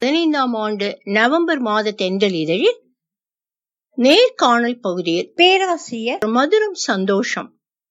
பதினைந்தாம் ஆண்டு நவம்பர் மாத தென்றல் இதழில் நேர்காணல் பகுதியில் பேராசிரியர் மதுரம் சந்தோஷம்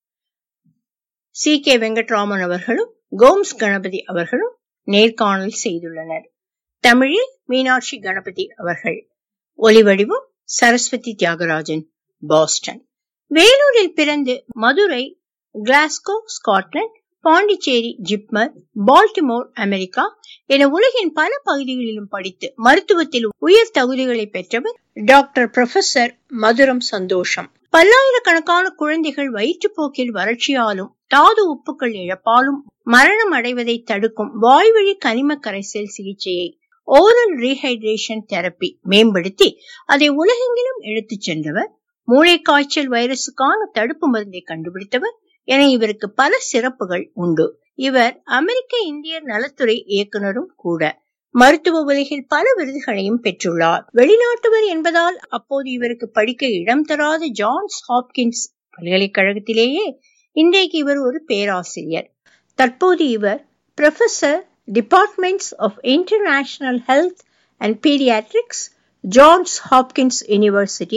சி கே வெங்கட்ராமன் அவர்களும் கோம்ஸ் கணபதி அவர்களும் நேர்காணல் செய்துள்ளனர் தமிழில் மீனாட்சி கணபதி அவர்கள் ஒலிவடிவம் சரஸ்வதி தியாகராஜன் பாஸ்டன் வேலூரில் பிறந்து Madurai Glasgow Scotland Pondicherry JIPMER Baltimore America என உலகின் பல பகுதிகளிலும் படித்து மருத்துவத்தில் உயர் தகுதிகளை பெற்றவர் டாக்டர் புரொஃபசர் மதுரம் சந்தோஷம் பல்லாயிரக்கணக்கான குழந்தைகள் வயிற்றுப்போக்கில் வறட்சியாலும் தாது உப்புக்கள் இழப்பாலும் மரணம் அடைவதை தடுக்கும் வாய்வழி கனிம கரைசல் சிகிச்சையை ஓரல் ரீஹைட்ரேஷன் தெரப்பி மேம்படுத்தி அதை உலகெங்கிலும் எடுத்துச் சென்றவர் மூளைக்காய்ச்சல் வைரசுக்கான தடுப்பு மருந்தை கண்டுபிடித்தவர் என இவருக்கு பல சிறப்புகள் உண்டு இவர் அமெரிக்க இந்தியர் நலத்துறை இயக்குனரும் கூட மருத்துவ உலகில் பல விருதுகளையும் பெற்றுள்ளார் வெளிநாட்டவர் என்பதால் அப்போது இவருக்கு படிக்க இடம் தராத ஜான்ஸ் ஹாப்கின்ஸ் பல்கலைக்கழகத்திலேயே இன்றைக்கு இவர் ஒரு பேராசிரியர் தற்போது இவர் professor departments of international health and paediatrics Johns Hopkins university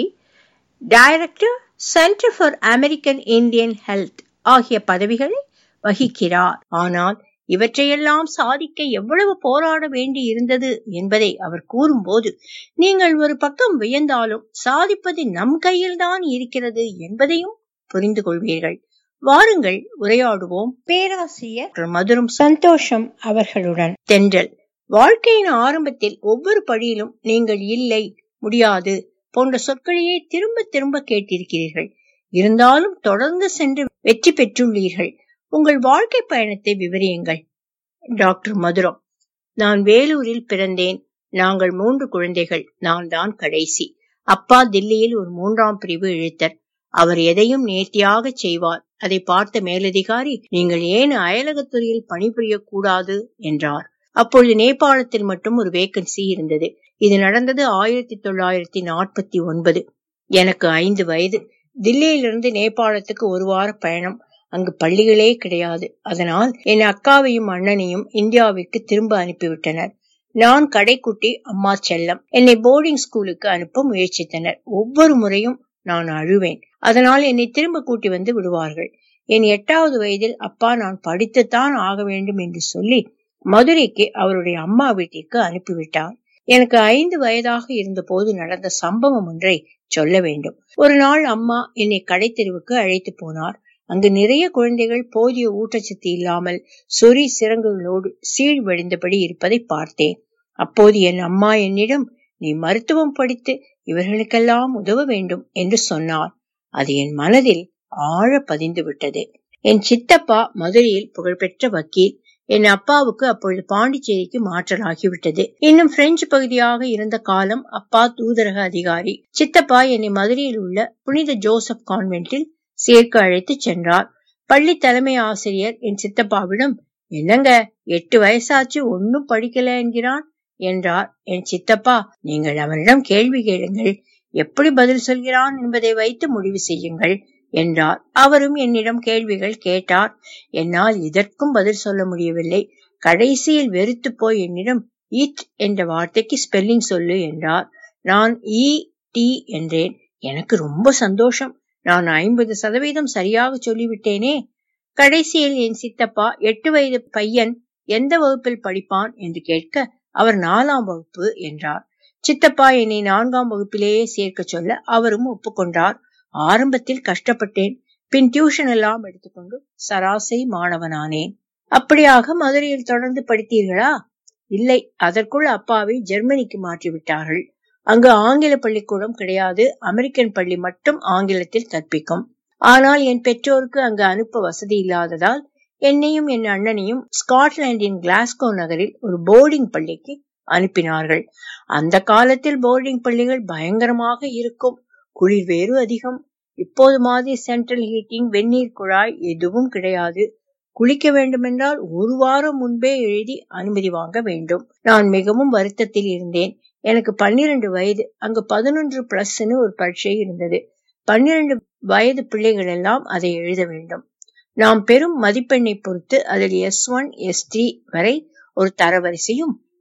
director centre for American Indian health ஆகிய பதவிகளை வகிக்கிறார் ஆனால் இவற்றையெல்லாம் சாதிக்க எவ்வளவு போராட வேண்டி இருந்தது என்பதை அவர் கூறும்போது நீங்கள் ஒரு பக்கம் வியந்தாலும் சாதிப்பது நம் கையில்தான் இருக்கிறது என்பதையும் புரிந்து கொள்வீர்கள் வாருங்கள் உரையாடுவோம் பேராசிரியர் மதுரம் சந்தோஷம் அவர்களுடன் தென்றல் வாழ்க்கையின் ஆரம்பத்தில் ஒவ்வொரு படியிலும் நீங்கள் இல்லை முடியாது போன்ற சொற்களையே திரும்ப திரும்ப கேட்டிருக்கிறீர்கள் இருந்தாலும் தொடர்ந்து சென்று வெற்றி பெற்றுள்ளீர்கள் உங்கள் வாழ்க்கை பயணத்தை விவரியுங்கள் டாக்டர் மதுரம் நான் வேலூரில் பிறந்தேன் நாங்கள் மூன்று குழந்தைகள் நான் தான் கடைசி அப்பா தில்லியில் ஒரு மூன்றாம் பிரிவு இழுத்தர் அவர் எதையும் நேர்த்தியாக செய்வார் அதை பார்த்த மேலதிகாரி நீங்கள் ஏன் அயலகத்துறையில் பணிபுரிய கூடாது என்றார் அப்பொழுது நேபாளத்தில் மட்டும் ஒரு வேக்கன்சி இருந்தது இது நடந்தது ஆயிரத்தி தொள்ளாயிரத்தி நாற்பத்தி ஒன்பது எனக்கு ஐந்து வயது தில்லியிலிருந்து நேபாளத்துக்கு ஒரு வார பயணம் அங்கு பள்ளிகளே கிடையாது அதனால் என் அக்காவையும் அண்ணனையும் இந்தியாவிற்கு திரும்ப அனுப்பிவிட்டனர் நான் கடைக்குட்டி அம்மா செல்லம் என்னை போர்டிங் ஸ்கூலுக்கு அனுப்ப முயற்சித்தனர் ஒவ்வொரு முறையும் நான் அழுவேன் அதனால் என்னை திரும்ப கூட்டி வந்து விடுவார்கள் என் எட்டாவது வயதில் அப்பா நான் படித்துத்தான் ஆக வேண்டும் என்று சொல்லி மதுரைக்கு அவருடைய அம்மா வீட்டிற்கு அனுப்பிவிட்டார் எனக்கு ஐந்து வயதாக இருந்த போது நடந்த சம்பவம் ஒன்றை சொல்ல வேண்டும் ஒரு நாள் அம்மா என்னை கடைத்தெருவுக்கு அழைத்து போனார் அங்கு நிறைய குழந்தைகள் போதிய ஊட்டச்சத்து இல்லாமல் சொறி சிறங்குகளோடு சீழ் வழிந்தபடி இருப்பதை பார்த்தேன் அப்போது என் அம்மா என்னிடம் நீ மருத்துவம் படித்து இவர்களுக்கெல்லாம் உதவ வேண்டும் என்று சொன்னார் அது என் மனதில் ஆழ பதிந்து விட்டது என் சித்தப்பா மதுரையில் புகழ்பெற்ற வக்கீல் என் அப்பாவுக்கு அப்பொழுது பாண்டிச்சேரிக்கு மாற்றலாகிவிட்டது இன்னும் பிரெஞ்சு பகுதியாக இருந்த காலம் அப்பா தூதரக அதிகாரி சித்தப்பா என்னை மதுரையில் உள்ள புனித ஜோசப் கான்வென்ட்டில் சேர்க்க அழைத்து சென்றார் பள்ளி தலைமை ஆசிரியர் என் சித்தப்பாவிடம் என்னங்க எட்டு வயசாச்சு ஒன்னும் படிக்கல என்கிறான் என்றார் என் சித்தப்பா நீங்கள் அவனிடம் கேள்வி கேளுங்கள் எப்படி பதில் சொல்கிறான் என்பதை வைத்து முடிவு செய்யுங்கள் என்றார் அவரும் என்னிடம் கேள்விகள் கேட்டார் என்னால் இதற்கும் பதில் சொல்ல முடியவில்லை கடைசியில் வெறுத்து போய் என்னிடம் ஈட் என்ற வார்த்தைக்கு ஸ்பெல்லிங் சொல்லு என்றார் நான் இ டி என்றேன் எனக்கு ரொம்ப சந்தோஷம் நான் ஐம்பது சதவீதம் சரியாக சொல்லிவிட்டேனே கடைசியில் என் சித்தப்பா எட்டு வயது பையன் எந்த வகுப்பில் படிப்பான் என்று கேட்க அவர் நாலாம் வகுப்பு என்றார் சித்தப்பா என்னை நான்காம் வகுப்பிலேயே சேர்க்க சொல்ல அவரும் ஒப்புக்கொண்டார் ஆரம்பத்தில் கஷ்டப்பட்டேன் பின் டியூஷன் எல்லாம் எடுத்துக்கொண்டு சராசரி மாணவனானேன் அப்படியாக மதுரையில் தொடர்ந்து படித்தீர்களா இல்லை அதற்குள் அப்பாவை ஜெர்மனிக்கு மாற்றி விட்டார்கள் அங்கு ஆங்கில பள்ளிக்கூடம் கிடையாது அமெரிக்கன் பள்ளி மட்டும் ஆங்கிலத்தில் கற்பிக்கும் ஆனால் என் பெற்றோருக்கு அங்கு அனுப்ப வசதி இல்லாததால் என்னையும் என் அண்ணனையும் ஸ்காட்லாந்தின் கிளாஸ்கோ நகரில் ஒரு போர்டிங் பள்ளிக்கு அனுப்பினார்கள் அந்த காலத்தில் போர்டிங் பள்ளிகள் பயங்கரமாக இருக்கும் குளிர் வேறு அதிகம் இப்போது மாதிரி சென்ட்ரல் ஹீட்டிங் வெந்நீர் குழாய் எதுவும் கிடையாது குளிக்க வேண்டுமென்றால் ஒரு வாரம் முன்பே எழுதி அனுமதி வாங்க வேண்டும் நான் மிகவும் வருத்தத்தில் இருந்தேன் எனக்கு பன்னிரண்டு வயது அங்கு பதினொன்று பிளஸ்ன்னு ஒரு பரீட்சை இருந்தது பன்னிரண்டு வயது பிள்ளைகள் எல்லாம் அதை எழுத வேண்டும் நாம் பெறும் மதிப்பெண்ணை பொறுத்து அதில் எஸ் ஒன் எஸ் த்ரீ வரை ஒரு தரவரிசையும்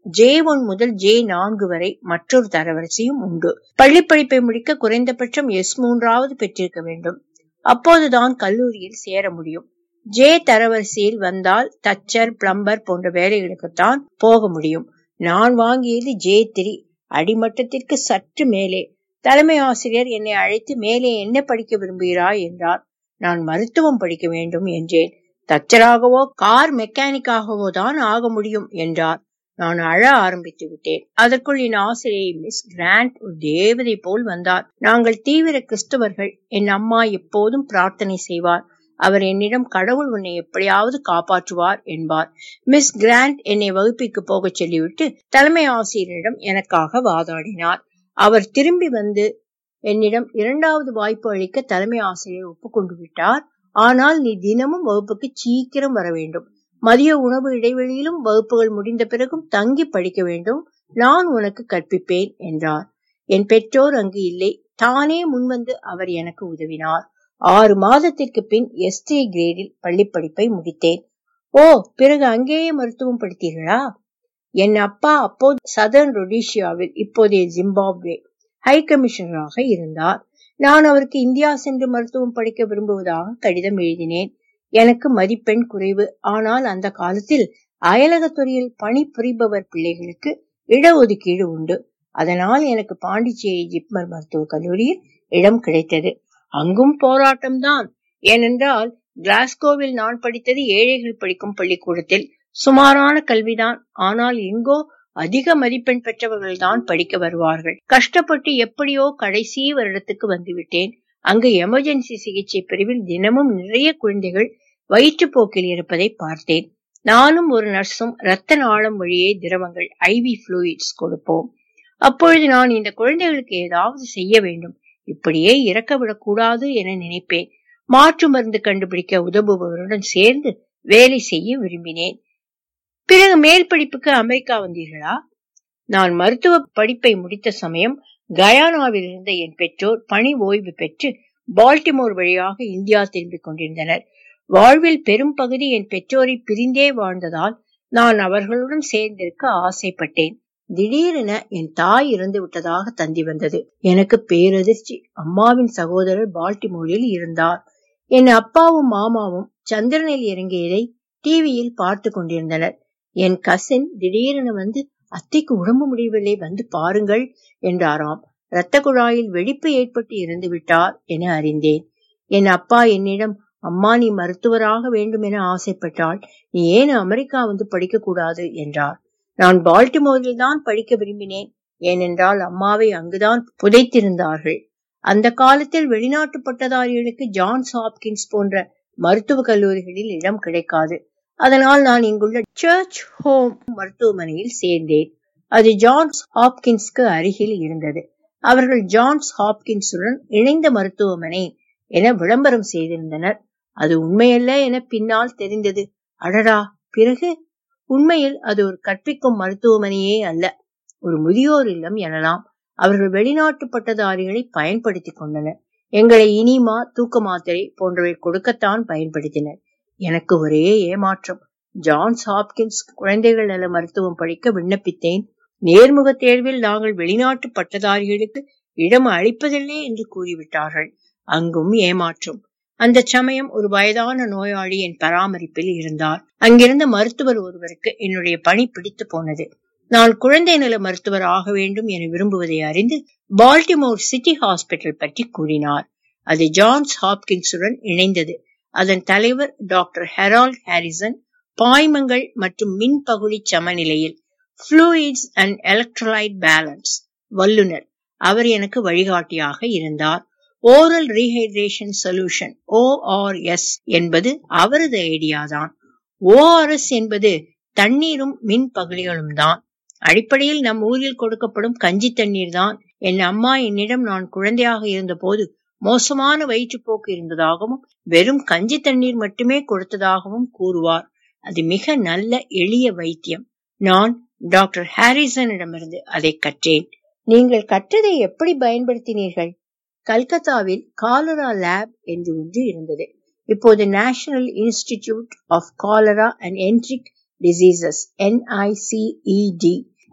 ஜே ஒன் முதல் ஜே நான்கு வரை மற்றொரு தரவரிசையும் உண்டு பள்ளிப்படிப்பை முடிக்க குறைந்தபட்சம் எஸ் மூன்றாவது பெற்றிருக்க வேண்டும் அப்போதுதான் கல்லூரியில் சேர முடியும் ஜே தரவரிசையில் வந்தால் தச்சர் பிளம்பர் போன்ற வேலைகளுக்குத்தான் போக முடியும் நான் வாங்கியது ஜே த்ரீ அடிமட்டத்திற்கு சற்று மேலே தலைமை ஆசிரியர் என்னை அழைத்து மேலே என்ன படிக்க விரும்புகிறாய் என்றார் நான் மருத்துவம் படிக்க வேண்டும் என்றேன் தச்சராகவோ கார் மெக்கானிக்காகவோ தான் ஆக முடியும் என்றார் நான் அழ ஆரம்பித்து விட்டேன் அதற்குள் என் ஆசிரியை மிஸ் கிராண்ட் ஒரு தேவதை போல் வந்தார் நாங்கள் தீவிர கிறிஸ்தவர்கள் என் அம்மா எப்போதும் பிரார்த்தனை செய்வார் அவர் என்னிடம் கடவுள் உன்னை எப்படியாவது காப்பாற்றுவார் என்பார் மிஸ் கிராண்ட் என்னை வகுப்பிற்கு போகச் சொல்லிவிட்டு தலைமை ஆசிரியரிடம் எனக்காக வாதாடினார் அவர் திரும்பி வந்து என்னிடம் இரண்டாவது வாய்ப்பு அளிக்க தலைமை ஆசிரியர் ஒப்புக்கொண்டு விட்டார் ஆனால் நீ தினமும் வகுப்புக்கு சீக்கிரம் வர வேண்டும் மதிய உணவு இடைவெளியிலும் வகுப்புகள் முடிந்த பிறகும் தங்கி படிக்க வேண்டும் நான் உனக்கு கற்பிப்பேன் என்றார் என் பெற்றோர் அங்கு இல்லை தானே முன்வந்து அவர் எனக்கு உதவினார் ஆறு மாதத்திற்கு பின் எஸ்டி கிரேடில் பள்ளி படிப்பை முடித்தேன் ஓ பிறகு அங்கேயே மருத்துவம் படித்தீர்களா என் அப்பா அப்போது சதர்ன் ரொடீஷியாவில் இப்போதைய ஜிம்பாப்வே ஹை கமிஷனராக இருந்தார் நான் அவருக்கு இந்தியா சென்று மருத்துவம் படிக்க விரும்புவதாக கடிதம் எழுதினேன் எனக்கு மதிப்பெண் குறைவு ஆனால் அந்த காலத்தில் அயலகத்துறையில் பணிபுரிபவர் பிள்ளைகளுக்கு இடஒதுக்கீடு உண்டு அதனால் எனக்கு பாண்டிச்சேரி ஜிப்மர் மருத்துவக் கல்லூரியில் இடம் கிடைத்தது அங்கும் போராட்டம்தான் ஏனென்றால் கிளாஸ்கோவில் நான் படித்தது ஏழைகள் படிக்கும் பள்ளிக்கூடத்தில் சுமாரான கல்விதான் ஆனால் எங்கோ அதிக மதிப்பெண் பெற்றவர்கள் தான் படிக்க வருவார்கள் கஷ்டப்பட்டு எப்படியோ கடைசி வருடத்துக்கு வந்துவிட்டேன் அங்கு எமர்ஜென்சி சிகிச்சை பிரிவில் தினமும் நிறைய குழந்தைகள் வயிற்றுப்போக்கில் இருப்பதை பார்த்தேன் நானும் ஒரு நர்ஸும் இரத்த நாளம் வழியே திரவங்கள் ஐவி ஃப்ளூயிட்ஸ் கொடுப்போம் அப்பொழுது நான் இந்த குழந்தைகளுக்கு ஏதாவது செய்ய வேண்டும் இப்படியே இறக்க விடக்கூடாது என நினைப்பேன் மாற்று மருந்து கண்டுபிடிக்க உதவுபவருடன் சேர்ந்து வேலை செய்ய விரும்பினேன் பிறகு மேல் படிப்புக்கு அமெரிக்கா வந்தீர்களா நான் மருத்துவ படிப்பை முடித்த சமயம் கயானாவில் இருந்த என் பெற்றோர் பணி ஓய்வு பெற்று பால்டிமோர் வழியாக இந்தியா திரும்பிக் கொண்டிருந்தனர் வாழ்வில் பெரும் பகுதி என் பெற்றோரை பிரிந்தே வாழ்ந்ததால் நான் அவர்களுடன் சேர்ந்திருக்க ஆசைப்பட்டேன் திடீரென என் தாய் இறந்து விட்டதாக தந்தி வந்தது எனக்கு பேரதிர்ச்சி அம்மாவின் சகோதரர் பால்டிமோரில் இருந்தார் என் அப்பாவும் மாமாவும் சந்திரனில் இறங்கியதை டிவியில் பார்த்து கொண்டிருந்தனர் என் கசின் திடீரென வந்து அத்தைக்கு உடம்பு முடியவில்லை வந்து பாருங்கள் என்றாராம் இரத்த குழாயில் வெடிப்பு ஏற்பட்டு இறந்து விட்டார் என அறிந்தேன் என் அப்பா என்னிடம் அம்மா நீ மருத்துவராக வேண்டும் என ஆசைப்பட்டால் நீ ஏன் அமெரிக்கா வந்து படிக்க கூடாது என்றார் நான் பால்டிமோரில் தான் படிக்க விரும்பினேன் ஏனென்றால் அம்மாவை அங்குதான் புதைத்திருந்தார்கள் அந்த காலத்தில் வெளிநாட்டு பட்டதாரிகளுக்கு ஜான்ஸ் ஹாப்கின்ஸ் போன்ற மருத்துவ கல்லூரிகளில் இடம் கிடைக்காது அதனால் நான் இங்குள்ள சர்ச் ஹோம் மருத்துவமனையில் சேர்ந்தேன் அது ஜான்ஸ் ஹாப்கின்ஸ்க்கு அருகில் இருந்தது அவர்கள் ஜான்ஸ் ஹாப்கின்ஸுடன் இணைந்த மருத்துவமனை என விளம்பரம் செய்திருந்தனர் அது உண்மையல்ல என பின்னால் தெரிந்தது அடடா பிறகு உண்மையில் அது ஒரு கற்பிக்கும் மருத்துவமனையே அல்ல ஒரு முதியோர் இல்லம் எனலாம் அவர்கள் வெளிநாட்டு பட்டதாரிகளை பயன்படுத்திக் கொண்டனர் எங்களை இனிமா தூக்க மாத்திரை போன்றவை கொடுக்கத்தான் பயன்படுத்தினர் எனக்கு ஒரே ஏமாற்றம் ஜான்ஸ் ஹாப்கின்ஸ் குழந்தைகள் நல மருத்துவம் படிக்க விண்ணப்பித்தேன் நேர்முக தேர்வில் நாங்கள் வெளிநாட்டு பட்டதாரிகளுக்கு இடம் அளிப்பதில்லை என்று கூறிவிட்டார்கள் அங்கும் ஏமாற்றம் அந்த சமயம் ஒரு வயதான நோயாளி என் பராமரிப்பில் இருந்தார் அங்கிருந்த மருத்துவர் ஒருவருக்கு என்னுடைய பணி பிடித்து போனது நான் குழந்தை நல மருத்துவர் ஆக வேண்டும் என விரும்புவதை அறிந்து பால்டிமோர் சிட்டி ஹாஸ்பிட்டல் பற்றி கூறினார் அது ஜான்ஸ் ஹாப்கின்ஸுடன் இணைந்தது அதன் தலைவர் டாக்டர் ஹெரால்ட் ஹாரிசன் பாய்மங்கள் மற்றும் மின்பகுளி சமநிலையில் ஃப்ளூயிட்ஸ் அண்ட் எலக்ட்ரோலைட் பேலன்ஸ் வல்லுனர் அவர் எனக்கு வழிகாட்டியாக இருந்தார் ஓரல் ரீஹைட்ரேஷன் சொல்யூஷன் ஓஆர்எஸ் என்பது அவரது ஐடியா தான் ஓஆர்எஸ் என்பது தண்ணீரும் மின் பகுதிகளும் தான் அடிப்படையில் நம் ஊரில் கொடுக்கப்படும் கஞ்சி தண்ணீர் தான் என் அம்மா என்னிடம் நான் குழந்தையாக இருந்த போது மோசமான வயிற்றுப்போக்கு இருந்ததாகவும் வெறும் கஞ்சி தண்ணீர் மட்டுமே கொடுத்ததாகவும் கூறுவார் அது மிக நல்ல எளிய வைத்தியம் நான் டாக்டர் ஹாரிசனிடமிருந்து அதை கற்றேன் நீங்கள் கற்றதை எப்படி பயன்படுத்தினீர்கள் கல்கத்தாவில் காலரா லேப் என்று ஒன்று இருந்தது இப்போது national institute of cholera and enteric diseases NICED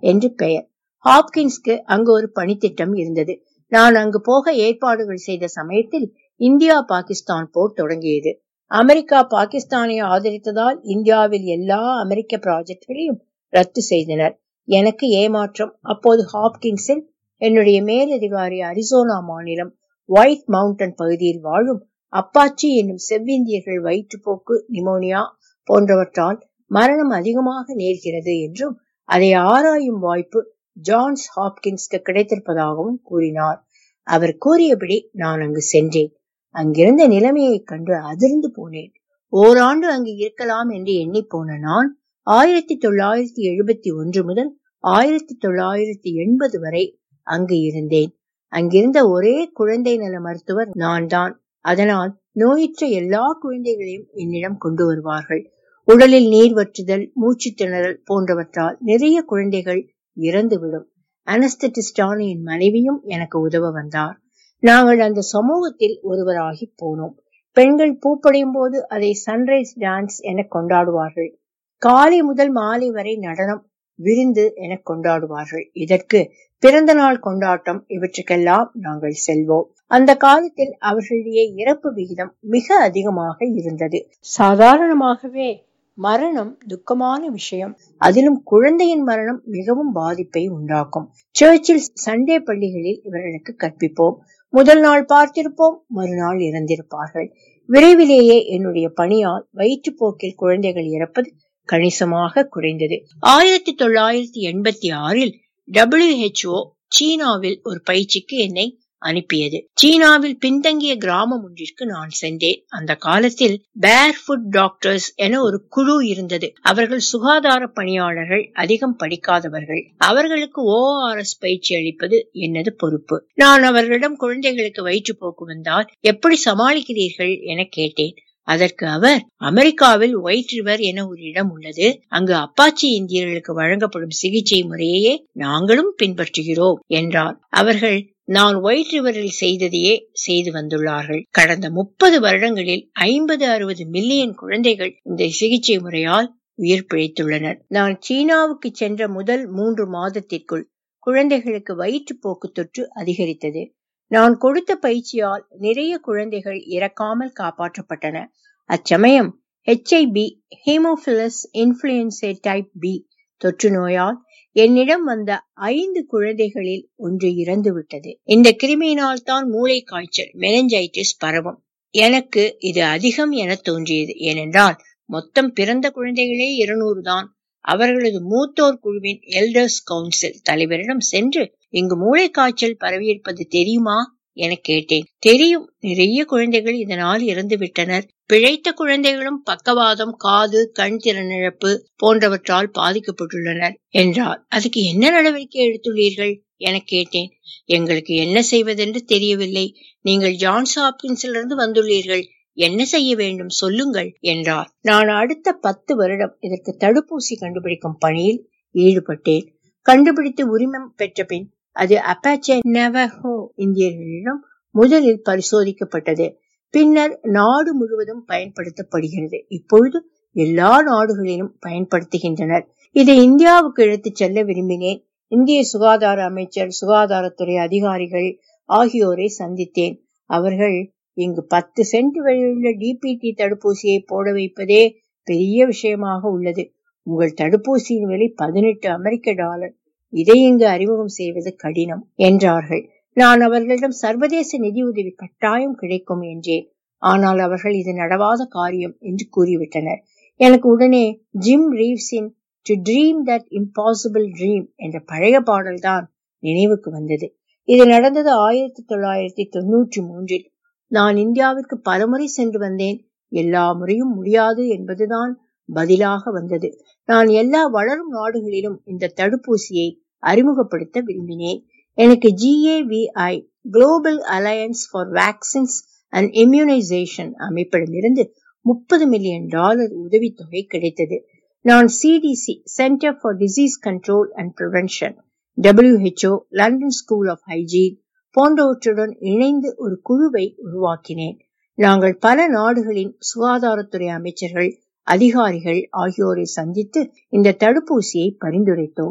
என்று பெயர் ஹாப்கின்ஸ்க்கு அங்கு ஒரு பணித்திட்டம் இருந்தது நான் அங்கு போக ஏற்பாடுகள் செய்த சமயத்தில் இந்தியா பாகிஸ்தான் போர் தொடங்கியது அமெரிக்கா பாகிஸ்தானை ஆதரித்ததால் இந்தியாவில் எல்லா அமெரிக்க ப்ராஜெக்ட்களையும் ரத்து செய்தனர் எனக்கு ஏமாற்றம் அப்போது ஹாப்கின்ஸில் என்னுடைய மேலதிகாரி அரிசோனா மாநிலம் ஒயிட் மவுண்டன் பகுதியில் வாழும் அப்பாச்சி என்னும் செவ்விந்தியர்கள் வயிற்றுப்போக்கு நிமோனியா போன்றவற்றால் மரணம் அதிகமாக நேர்கிறது என்றும் அதை ஆராயும் வாய்ப்பு ஜான்ஸ் ஹாப்கின்ஸ்க்கு கிடைத்திருப்பதாகவும் கூறினார் அவர் கூறியபடி நான் அங்கு சென்றேன் அங்கிருந்த நிலைமையை கண்டு அதிர்ந்து போனேன் ஓராண்டு அங்கு இருக்கலாம் என்று எண்ணி போன நான் ஆயிரத்தி தொள்ளாயிரத்தி எழுபத்தி ஒன்று முதல் ஆயிரத்தி தொள்ளாயிரத்தி எண்பது வரை அங்கு இருந்தேன் அங்கிருந்த ஒரே குழந்தை நல மருத்துவர் நான் தான் அதனால் நோயுற்ற எல்லா குழந்தைகளையும் என்னிடம் கொண்டு வருவார்கள் உடலில் நீர் வற்றுதல் மூச்சு திணறல் போன்றவற்றால் நிறைய குழந்தைகள் இறந்துவிடும் அனஸ்தட்டிஸ்டான என் மனைவியும் எனக்கு உதவ வந்தார் நாங்கள் அந்த சமூகத்தில் ஒருவராகி போனோம் பெண்கள் பூப்படையும் போது அதை சன்ரைஸ் டான்ஸ் என கொண்டாடுவார்கள் காலை முதல் மாலை வரை நடனம் விருந்து என கொண்டாடுவார்கள் இதற்கு பிறந்த நாள் கொண்டாட்டம் இவற்றுக்கெல்லாம் நாங்கள் செல்வோம் அந்த காலத்தில் அவர்களுடைய இறப்பு விகிதம் மிக அதிகமாக இருந்தது சாதாரணமாகவே மரணம் துக்கமான விஷயம் அதிலும் குழந்தையின் மரணம் மிகவும் பாதிப்பை உண்டாக்கும் சர்ச்சில் சண்டே பள்ளிகளில் இவர்களுக்கு கற்பிப்போம் முதல் நாள் பார்த்திருப்போம் மறுநாள் இறந்திருப்பார்கள் விரைவிலேயே என்னுடைய பணியால் வயிற்றுப்போக்கில் குழந்தைகள் இறப்பது கணிசமாக குறைந்தது ஆயிரத்தி தொள்ளாயிரத்தி எண்பத்தி ஆறில் டபிள்யூஹெச்ஓ சீனாவில் ஒரு பயிற்சிக்கு என்னை அனுப்பியது சீனாவில் பின்தங்கிய கிராமம் ஒன்றிற்கு நான் சென்றேன் அந்த காலத்தில் பேர் ஃபுட் டாக்டர்ஸ் என ஒரு குழு இருந்தது அவர்கள் சுகாதார பணியாளர்கள் அதிகம் படிக்காதவர்கள் அவர்களுக்கு ஓஆர்எஸ் பயிற்சி அளிப்பது என்னது பொறுப்பு நான் அவர்களிடம் குழந்தைகளுக்கு வயிற்றுப்போக்கு வந்தால் எப்படி சமாளிக்கிறீர்கள் என கேட்டேன் அதற்கு அவர் அமெரிக்காவில் ஒயிட் ரிவர் என ஒரு இடம் உள்ளது அங்கு அப்பாச்சி இந்தியர்களுக்கு வழங்கப்படும் சிகிச்சை முறையையே நாங்களும் பின்பற்றுகிறோம் என்றார் அவர்கள் நான் ஒயிட் ரிவரில் செய்ததையே செய்து வந்துள்ளார்கள் கடந்த முப்பது வருடங்களில் ஐம்பது அறுபது மில்லியன் குழந்தைகள் இந்த சிகிச்சை முறையால் உயிர் பிழைத்துள்ளனர் நான் சீனாவுக்கு சென்ற முதல் மூன்று மாதத்திற்குள் குழந்தைகளுக்கு வயிற்றுப்போக்கு தொற்று அதிகரித்தது நான் கொடுத்த பயிற்சியால் நிறைய குழந்தைகள் இறக்காமல் காப்பாற்றப்பட்டன அச்சமயம் HIB haemophilus influenzae type B தொற்று நோயால் என்னிடம் வந்த ஐந்து குழந்தைகளில் ஒன்று இறந்து விட்டது இந்த கிருமியினால் தான் மூளை காய்ச்சல் மெனஞ்சைட்டிஸ் பரவும் எனக்கு இது அதிகம் என தோன்றியது ஏனென்றால் மொத்தம் பிறந்த குழந்தைகளே இருநூறு தான் அவர்களது மூத்தோர் குழுவின் எல்டர்ஸ் கவுன்சில் தலைவரிடம் சென்று இங்கு மூளை காய்ச்சல் பரவியிருப்பது தெரியுமா என கேட்டேன் தெரியும் நிறைய குழந்தைகள் இதனால் இறந்து விட்டனர் பிழைத்த குழந்தைகளும் பக்கவாதம் காது கண் திறனிழப்பு போன்றவற்றால் பாதிக்கப்பட்டுள்ளனர் என்றார் அதுக்கு என்ன நடவடிக்கை எடுத்துள்ளீர்கள் என கேட்டேன் எங்களுக்கு என்ன செய்வதென்று தெரியவில்லை நீங்கள் ஜான்ஸ் ஹாப்கின்ஸிலிருந்து வந்துள்ளீர்கள் என்ன செய்ய வேண்டும் சொல்லுங்கள் என்றார் நான் அடுத்த பத்து வருடம் இதற்கு தடுப்பூசி கண்டுபிடிக்கும் பணியில் ஈடுபட்டேன் கண்டுபிடித்து உரிமம் பெற்ற பின் அது அப்பாச்சே நெவஹோ இந்தியர்களிடம் முதலில் பரிசோதிக்கப்பட்டது பின்னர் நாடு முழுவதும் பயன்படுத்தப்படுகிறது இப்பொழுது எல்லா நாடுகளிலும் பயன்படுத்துகின்றனர் இதை இந்தியாவுக்கு எடுத்துச் செல்ல விரும்பினேன் இந்திய சுகாதார அமைச்சர் சுகாதாரத்துறை அதிகாரிகள் ஆகியோரை சந்தித்தேன் அவர்கள் இங்கு பத்து சென்ட் விலையுள்ள டிபிடி தடுப்பூசியை போட வைப்பதே பெரிய விஷயமாக உள்ளது உங்கள் தடுப்பூசியின் விலை பதினெட்டு அமெரிக்க டாலர் இதை இங்கு அறிமுகம் செய்வது கடினம் என்றார்கள் நான் அவர்களிடம் சர்வதேச நிதி உதவி கட்டாயம் கிடைக்கும் என்றேன் ஆனால் அவர்கள் இது நடவாத காரியம் என்று கூறிவிட்டனர் எனக்கு உடனே ஜிம் ரீவ்ஸின் to dream that impossible dream என்ற பழைய பாடல்தான் நினைவுக்கு வந்தது இது நடந்தது ஆயிரத்தி தொள்ளாயிரத்தி தொன்னூற்றி மூன்றில் நான் இந்தியாவிற்கு பலமுறை சென்று வந்தேன் எல்லா முறையும் முடியாது என்பதுதான் பதிலாக வந்தது நான் எல்லா வளரும் நாடுகளிலும் இந்த தடுப்பூசியை அறிமுகப்படுத்த விரும்பினேன் எனக்கு GAVI global alliance for vaccines and immunisation அமைப்பிடமிருந்து முப்பது மில்லியன் டாலர் உதவித்தொகை கிடைத்தது நான் CDC centre for disease control and prevention WHO London school of hygiene போன்றவற்றுடன் இணைந்து ஒரு குழுவை உருவாக்கினேன் நாங்கள் பல நாடுகளின் சுகாதாரத்துறை அமைச்சர்கள் அதிகாரிகள் ஆகியோரை சந்தித்து இந்த தடுப்பூசியை பரிந்துரைத்தோம்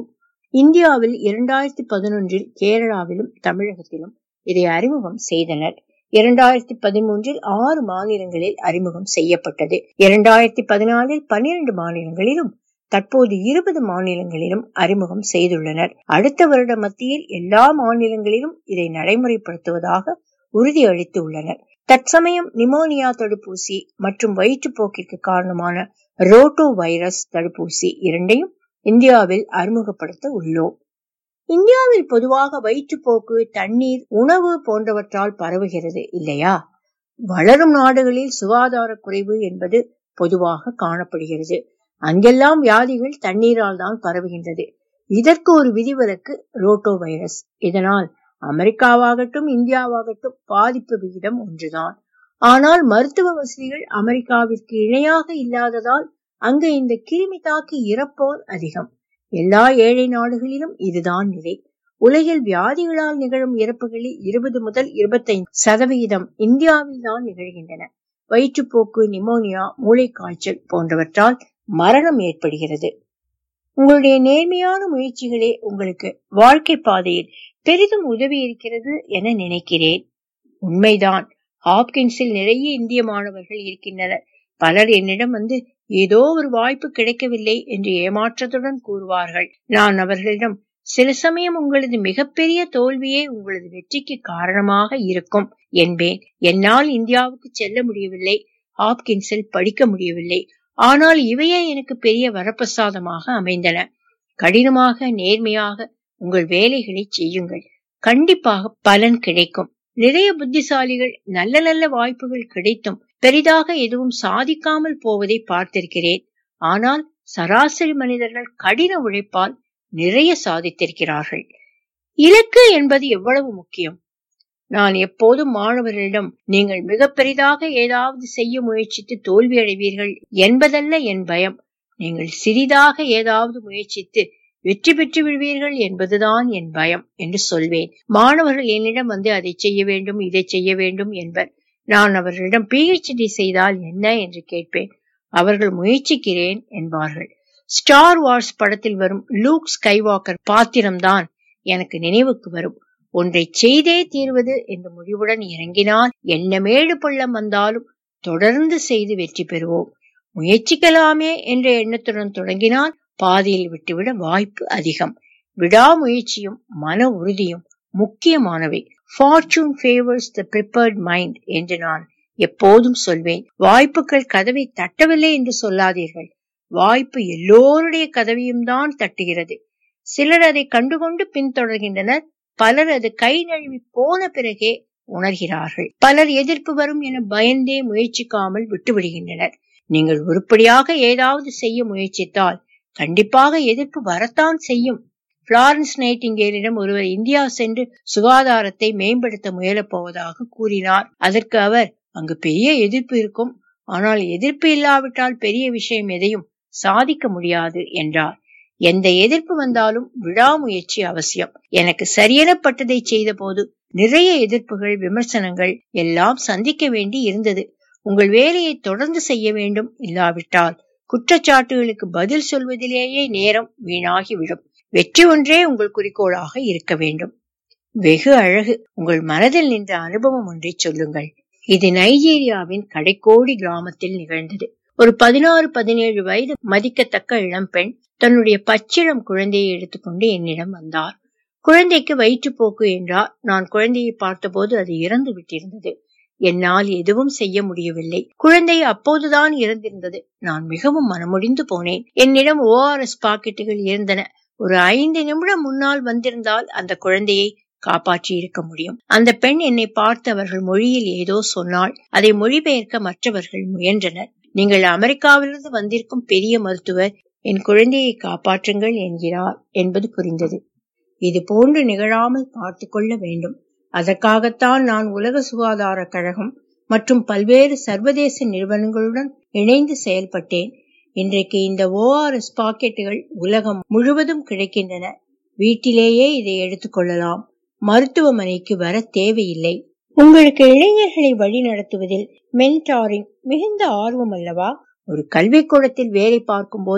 இந்தியாவில் இரண்டாயிரத்தி பதினொன்றில் கேரளாவிலும் தமிழகத்திலும் இதை அறிமுகம் செய்தனர் இரண்டாயிரத்தி பதிமூன்றில் ஆறு மாநிலங்களில் அறிமுகம் செய்யப்பட்டது இரண்டாயிரத்தி பதினாலில் பன்னிரண்டு மாநிலங்களிலும் தற்போது இருபது மாநிலங்களிலும் அறிமுகம் செய்துள்ளனர் அடுத்த வருட மத்தியில் எல்லா மாநிலங்களிலும் இதை நடைமுறைப்படுத்துவதாக உறுதியளித்து உள்ளனர் தற்சமயம் நிமோனியா தடுப்பூசி மற்றும் வயிற்றுப்போக்கிற்கு காரணமான ரோட்டோ வைரஸ் தடுப்பூசி இரண்டையும் இந்தியாவில் அறிமுகப்படுத்த உள்ளோம் இந்தியாவில் பொதுவாக வயிற்றுப்போக்கு தண்ணீர் உணவு போன்றவற்றால் பரவுகிறது இல்லையா வளரும் நாடுகளில் சுகாதார குறைவு என்பது பொதுவாக காணப்படுகிறது அங்கெல்லாம் வியாதிகள் தண்ணீரால் தான் பரவுகின்றது இதற்கு ஒரு விதிவிலக்கு ரோட்டோ வைரஸ் இதனால் அமெரிக்காவாகட்டும் இந்தியாவாகட்டும் பாதிப்பு விகிதம் ஒன்றுதான் ஆனால் மருத்துவ வசதிகள் அமெரிக்காவிற்கு இணையாக இல்லாததால் அங்கு இந்த கிருமி தாக்கி இறப்போர் அதிகம் எல்லா ஏழை நாடுகளிலும் இதுதான் நிலை உலகில் வியாதிகளால் நிகழும் இறப்புகளில் இருபது முதல் இருபத்தைந்து சதவிகிதம் இந்தியாவில் தான் நிகழ்கின்றன வயிற்றுப்போக்கு நிமோனியா மூளைக்காய்ச்சல் போன்றவற்றால் மரணம் ஏற்படுகிறது உங்களுடைய நேர்மையான முயற்சிகளே உங்களுக்கு வாழ்க்கை பாதையில் பெரிதும் உதவி இருக்கிறது என நினைக்கிறேன் உண்மைதான் ஹாப்கின்ஸில் நிறைய இந்திய மாணவர்கள் இருக்கின்றனர் பலர் என்னிடம் வந்து ஏதோ ஒரு வாய்ப்பு கிடைக்கவில்லை என்று ஏமாற்றத்துடன் கூறுவார்கள் நான் அவர்களிடம் சில சமயம் உங்களது மிகப்பெரிய தோல்வியே உங்களது வெற்றிக்கு காரணமாக இருக்கும் என்பேன் என்னால் இந்தியாவுக்கு செல்ல முடியவில்லை ஹாப்கின்ஸில் படிக்க முடியவில்லை ஆனால் இவையே எனக்கு பெரிய வரப்பிரசாதமாக அமைந்தன கடினமாக நேர்மையாக உங்கள் வேலைகளை செய்யுங்கள் கண்டிப்பாக பலன் கிடைக்கும் நிறைய புத்திசாலிகள் நல்ல நல்ல வாய்ப்புகள் கிடைத்தும் பெரிதாக எதுவும் சாதிக்காமல் போவதை பார்த்திருக்கிறேன் ஆனால் சராசரி மனிதர்கள் கடின உழைப்பால் நிறைய சாதித்திருக்கிறார்கள் இலக்கு என்பது எவ்வளவு முக்கியம் நான் எப்போதும் மாணவர்களிடம் நீங்கள் மிக பெரிதாக ஏதாவது செய்ய முயற்சித்து தோல்வி அடைவீர்கள் என்பதல்ல என் பயம் நீங்கள் சிறிதாக ஏதாவது முயற்சித்து வெற்றி பெற்று விடுவீர்கள் என்பதுதான் என் பயம் என்று சொல்வேன் மாணவர்கள் என்னிடம் வந்து அதை செய்ய வேண்டும் இதை செய்ய வேண்டும் என்பர் நான் அவர்களிடம் பிஹெச்டி செய்தால் என்ன என்று கேட்பேன் அவர்கள் முயற்சிக்கிறேன் என்பார்கள் ஸ்டார் வார்ஸ் படத்தில் வரும் லூக் ஸ்கைவாக்கர் பாத்திரம்தான் எனக்கு நினைவுக்கு வரும் ஒன்றை செய்தே தீர்வது என்ற முடிவுடன் இறங்கினால் என்ன மேடு பள்ளம் வந்தாலும் தொடர்ந்து செய்து வெற்றி பெறுவோம் முயற்சிக்கலாமே என்ற எண்ணத்துடன் தொடங்கினால் பாதியில் விட்டுவிட வாய்ப்பு அதிகம் விடாமுயற்சியும் மன உறுதியும் முக்கியமானவை fortune favours the prepared mind என்று நான் எப்போதும் சொல்வேன் வாய்ப்புகள் கதவை தட்டவில்லை என்று சொல்லாதீர்கள் வாய்ப்பு எல்லோருடைய கதவையும் தான் தட்டுகிறது சிலர் அதை கண்டுகொண்டு பின்தொடர்கின்றனர் பலர் அது கை நழுவி போன பிறகே உணர்கிறார்கள் பலர் எதிர்ப்பு வரும் என பயந்தே முயற்சிக்காமல் விட்டுவிடுகின்றனர் நீங்கள் உருப்படியாக ஏதாவது செய்ய முயற்சித்தால் கண்டிப்பாக எதிர்ப்பு வரத்தான் செய்யும் பிளாரன்ஸ் நைட்டிங்கேலிடம் ஒருவர் இந்தியா சென்று சுகாதாரத்தை மேம்படுத்த முயலப் போவதாக கூறினார் அதற்கு அவர் அங்கு பெரிய எதிர்ப்பு இருக்கும் ஆனால் எதிர்ப்பு இல்லாவிட்டால் பெரிய விஷயம் எதையும் சாதிக்க முடியாது என்றார் எந்த எதிர்ப்பு வந்தாலும் விடாமுயற்சி அவசியம் எனக்கு சரியெனப்பட்டதை செய்த போது நிறைய எதிர்ப்புகள் விமர்சனங்கள் எல்லாம் சந்திக்க வேண்டி இருந்தது உங்கள் வேலையை தொடர்ந்து செய்ய வேண்டும் இல்லாவிட்டால் குற்றச்சாட்டுகளுக்கு பதில் சொல்வதிலேயே நேரம் வீணாகிவிடும் வெற்றி ஒன்றே உங்கள் குறிக்கோளாக இருக்க வேண்டும் வெகு அழகு உங்கள் மனதில் நின்ற அனுபவம் ஒன்றை சொல்லுங்கள் இது நைஜீரியாவின் கடைக்கோடி கிராமத்தில் நிகழ்ந்தது ஒரு பதினாறு பதினேழு வயது மதிக்கத்தக்க இளம்பெண் தன்னுடைய பச்சிளம் குழந்தையை எடுத்துக்கொண்டு என்னிடம் வந்தார் குழந்தைக்கு வயிற்றுப்போக்கு என்றார் நான் குழந்தையை பார்த்தபோது அது இறந்து விட்டிருந்தது என்னால் எதுவும் செய்ய முடியவில்லை குழந்தை அப்போதுதான் இறந்திருந்தது நான் மிகவும் மனமுடிந்து போனேன் என்னிடம் ஓஆர்எஸ் பாக்கெட்டுகள் இருந்தன ஒரு ஐந்து நிமிடம் முன்னால் வந்திருந்தால் அந்த குழந்தையை காப்பாற்றி இருக்க முடியும் அந்த பெண் என்னை பார்த்து அவர்கள் மொழியில் ஏதோ சொன்னாள் அதை மொழிபெயர்க்க மற்றவர்கள் முயன்றனர் நீங்கள் அமெரிக்காவிலிருந்து வந்திருக்கும் பெரிய மருத்துவர் என் குழந்தையை காப்பாற்றுங்கள் என்கிறார் என்பது புரிந்தது இது போன்று நிகழாமல் பார்த்து கொள்ள வேண்டும் அதற்காகத்தான் நான் உலக சுகாதார கழகம் மற்றும் பல்வேறு சர்வதேச நிறுவனங்களுடன் இணைந்து செயல்பட்டேன் இன்றைக்கு இந்த ஓஆர்எஸ் பாக்கெட்டுகள் உலகம் முழுவதும் கிடைக்கின்றன வீட்டிலேயே இதை எடுத்துக்கொள்ளலாம் மருத்துவமனைக்கு வர தேவையில்லை உங்களுக்கு இளைஞர்களை வழி நடத்துவதில் மென்டாரிங் மிகுந்த ஆர்வம் அல்லவா ஒரு கல்விக்கூடத்தில் வேலை பார்க்கும் போது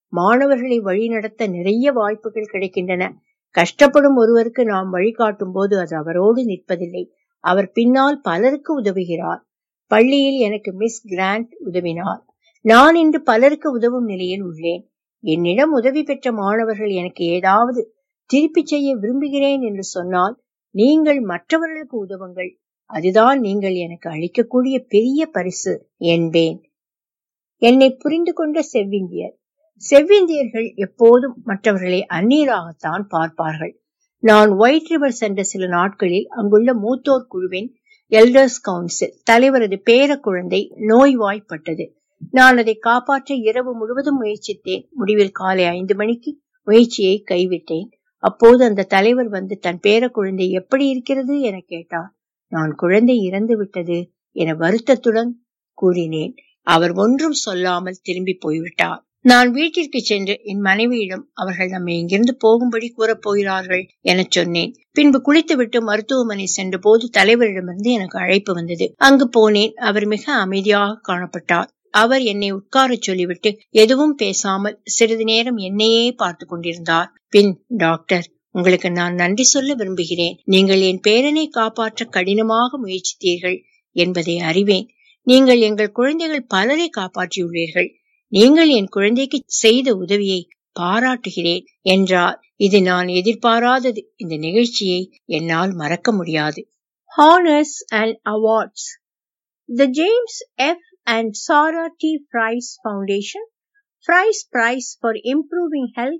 மாணவர்களை வழிநடத்த நிறைய வாய்ப்புகள் கிடைக்கின்றன கஷ்டப்படும் ஒருவருக்கு நாம் வழிகாட்டும் போது அது அவரோடு நிற்பதில்லை அவர் பின்னால் பலருக்கு உதவுகிறார் பள்ளியில் எனக்கு மிஸ் கிராண்ட் உதவினார் நான் இன்று பலருக்கு உதவும் நிலையில் உள்ளேன் என்னிடம் உதவி பெற்ற மாணவர்கள் எனக்கு ஏதாவது திருப்பி செய்ய விரும்புகிறேன் என்று சொன்னால் நீங்கள் மற்றவர்களுக்கு உதவுங்கள் அதுதான் நீங்கள் எனக்கு அளிக்கக்கூடிய பெரிய பரிசு என்பேன் என்னை புரிந்து கொண்ட செவ்விந்தியர் செவ்விந்தியர்கள் எப்போதும் மற்றவர்களை அந்நீராகத்தான் பார்ப்பார்கள் நான் ஒயிட் ரிவர் சென்ற சில நாட்களில் அங்குள்ள மூத்தோர் குழுவின் எல்டர்ஸ் கவுன்சில் தலைவரது பேர குழந்தை நோய்வாய்ப்பட்டது நான் அதை காப்பாற்ற இரவு முழுவதும் முயற்சித்தேன் முடிவில் காலை ஐந்து மணிக்கு முயற்சியை கைவிட்டேன் அப்போது அந்த தலைவர் வந்து தன் பேர குழந்தை எப்படி இருக்கிறது என கேட்டார் நான் குழந்தை இறந்து விட்டது என வருத்தத்துடன் கூறினேன் அவர் ஒன்றும் சொல்லாமல் திரும்பி போய்விட்டார் நான் வீட்டிற்கு சென்று என் மனைவியிடம் அவர்கள் நம்மை இங்கிருந்து போகும்படி கூறப் போகிறார்கள் என சொன்னேன் பின்பு குளித்துவிட்டு மருத்துவமனை சென்ற போது தலைவரிடமிருந்து எனக்கு அழைப்பு வந்தது அங்கு போனேன் அவர் மிக அமைதியாக காணப்பட்டார் அவர் என்னை உட்காரச் சொல்லிவிட்டு எதுவும் பேசாமல் சிறிது நேரம் என்னையே பார்த்து கொண்டிருந்தார் பின் டாக்டர் உங்களுக்கு நான் நன்றி சொல்ல விரும்புகிறேன் நீங்கள் என் பேரனை காப்பாற்ற கடினமாக முயற்சித்தீர்கள் என்பதை அறிவேன் நீங்கள் எங்கள் குழந்தைகள் பலரை காப்பாற்றியுள்ளீர்கள் நீங்கள் என் குழந்தைக்கு செய்த உதவியை பாராட்டுகிறேன் என்றார் இது நான் எதிர்பாராதது இந்த நிகழ்ச்சியை என்னால் மறக்க முடியாது honours and awards the James F and Sarah T. Price Foundation, Price Prize for Improving Health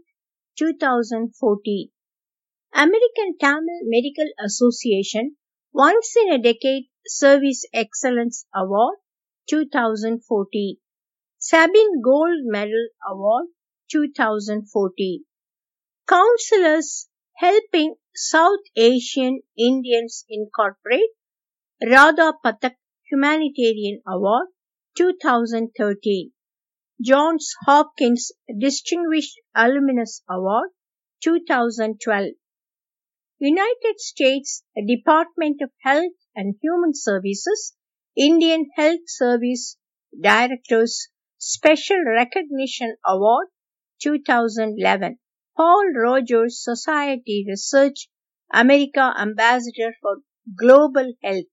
2014. American Tamil Medical Association Once in a Decade Service Excellence Award 2014. Sabine Gold Medal Award 2014. Counselors Helping South Asian Indians Incorporate Radha Patak Humanitarian Award 2013. Johns Hopkins Distinguished Alumnus Award 2012. United States Department of Health and Human Services Indian Health Service Directors Special Recognition Award 2011. Paul Rogers Society Research America Ambassador for Global Health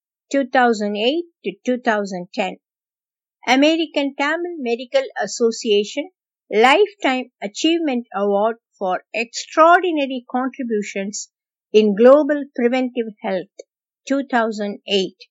2008 to 2010. American Tamil Medical Association Lifetime Achievement Award for Extraordinary Contributions in Global Preventive Health 2008.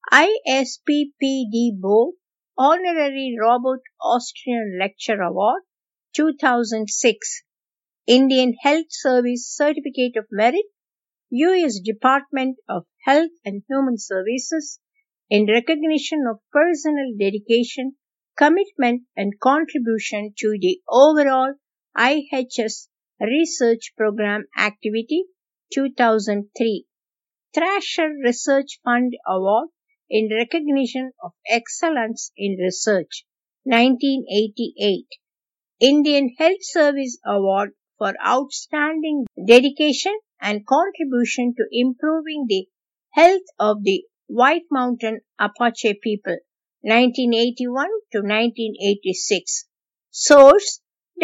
ISPPD Board Honorary Robert Austrian Lecture Award 2006. Indian Health Service Certificate of Merit U.S. Department of Health and Human Services in recognition of personal dedication, commitment and contribution to the overall IHS research program activity 2003. Thrasher Research Fund Award in recognition of excellence in research 1988. Indian Health Service Award for outstanding dedication and contribution to improving the health of the White Mountain Apache people 1981 to 1986. Source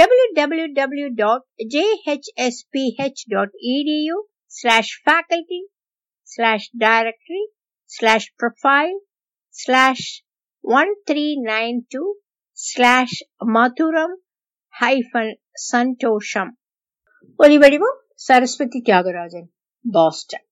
www.jhsph.edu slash faculty slash directory slash profile slash 1392 slash mathuram hyphen santosham ஒலிவடிவம் Saraswati Thiagarajan Boston